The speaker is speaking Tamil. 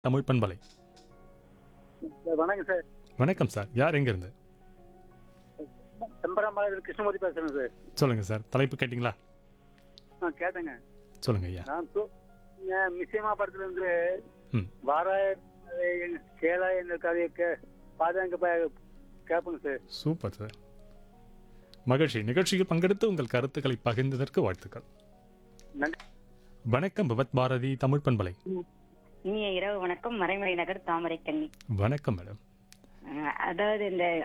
தமிழ் பண்பலை சார், வணக்கம் சார் வணக்கம் சார் யார் எங்கேருந்து செம்பராம்பாளையம் கிருஷ்ணமூர்த்தி பேசுறேன் சார் சொல்லுங்கள் சார் தலைப்பு கேட்டிங்களா ஆ கேட்டேங்க சொல்லுங்க ஐயா நான் தூ- நான் மிஸ்யமா படத்துல இருந்து ம் வாராய கேளா என்ற கதையை கே பாதாங்க கேட்பேங்க சார் சூப்பர் சார் மகிழ்ச்சி நிகழ்ச்சியில் பங்கெடுத்து உங்கள் கருத்துக்களை பகிர்ந்ததற்கு வாழ்த்துக்கள் நன்றி வணக்கம் பவத் பாரதி தமிழ் பண்பலை இனிய இரவு வணக்கம் மறைமலை நகர் தாமரை கண்ணி வணக்கம் மேடம் அஹ் அதாவது இந்த